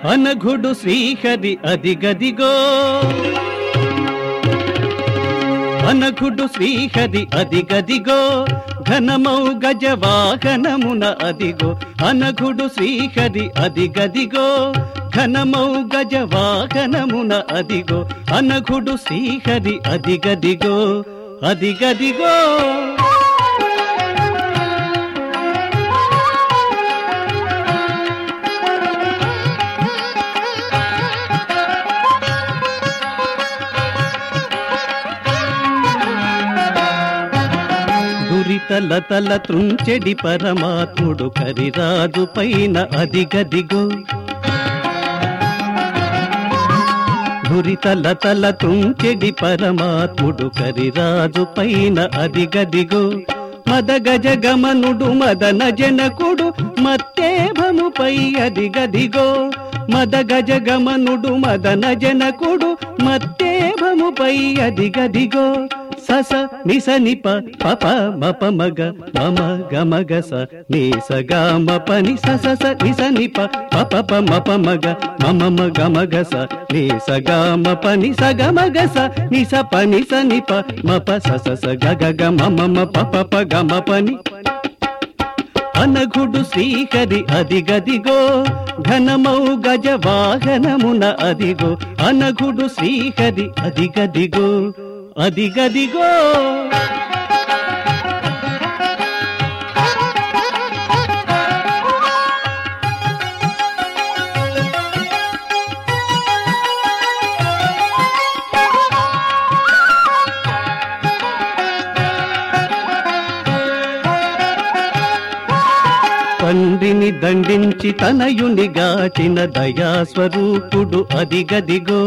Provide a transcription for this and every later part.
అనఘుడు శ్రీహరి అదిగదిగో అనఘుడు శ్రీహరి అదిగదిగో ఘనమౌ గజ వాహనమున అదిగో అనఘుడు శ్రీహరి అదిగదిగో ఘనమౌ గజ వాహనమున అదిగో అనఘుడు శ్రీహరి అదిగదిగో అదిగదిగో దురితలతల త్రుంచెడి పరమాత్ముడు కరిరాజు పైన అదిగదిగో దురితలతల త్రుంచెడి పరమాత్ముడు కరిరాజు పైన అదిగదిగో మదగజ గమనుడు మదన జనకుడు మత్తేభముపై అదిగదిగో మదగజ గమనుడు మదన జనకుడు మత్తేభముపై అదిగదిగో సస నిస నిప పప మప మగ మమ గమ గస నీ సగామ పని సస స నిస నిప పప ప మప మగ మమ మ గమ గస నీ సగామ పని సగమ గస నిస పని స నిప మప సస స గగ గ మమ మ పప ప గమ పని అనఘుడు శ్రీహరి అదిగదిగో ఘనమౌ గజ వాహనమున అదిగో అనఘుడు శ్రీహరి అదిగదిగో అదిగదిగో తండ్రిని దండించి తనయుని గాచిన దయాస్వరూపుడు అదిగదిగో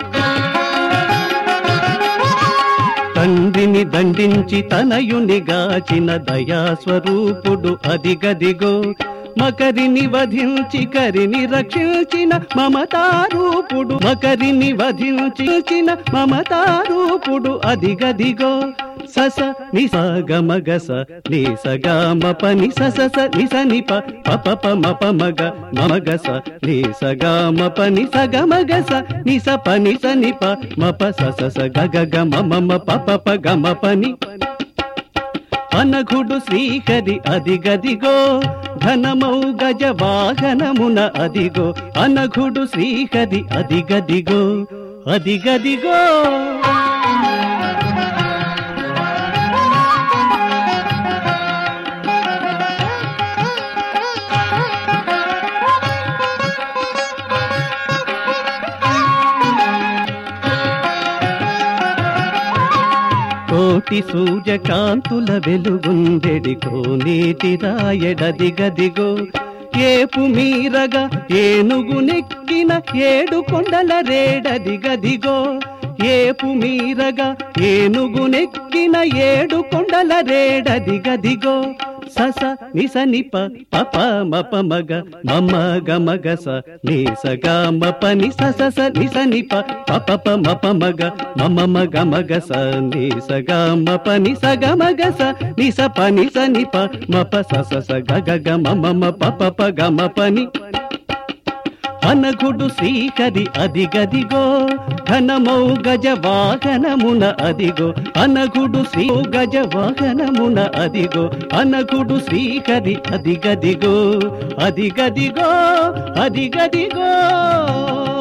తండ్రిని దండించి తనయుని గాచిన దయాస్వరూపుడు అదిగదిగో మకరిని వధించి కరిని రక్షించిన మమతారూపుడు మకరిని వధించిన మమతారూపుడు అదిగదిగో సస నిస గమ గస ని సగామ పని సస స నిస నిప పప ప మప మగ మమ గస ని సగామ పని సగమ గస నిస పని స నిప మప సస స గగ గ మమ మ పప ప గమ పని అనఘుడు శ్రీహరి అదిగదిగో ఘనమౌ గజ వాహనమున అదిగో అనఘుడు శ్రీహరి అదిగదిగో అదిగదిగో కోటి సూర్యకాంతుల వెలుగుందెడి కోనేటి రాయడదిగదిగో ఏపు మీరగా ఏనుగు నెక్కిన ఏడు కొండల రేడదిగదిగో ఏపు మీరగా ఏనుగు నెక్కిన ఏడు కొండల రేడదిగదిగో సస నిస నిప పప మప మగ మమ గమ గస ని సగమ పని సస స నిస నిప పప ప మప మగ మమ మగ మగ స ని సగమ పని సగమ గస ని స పని స నిప మప సస స గగ గ మమ మ పప ప గమ పని అనఘుడు శ్రీహరి అదిగదిగో ఘనమౌ గజ వాహనమున అదిగో అనఘుడు శ్రీ గజ వాహనమున అదిగో అనఘుడు శ్రీహరి అదిగదిగో అదిగదిగో అదిగదిగో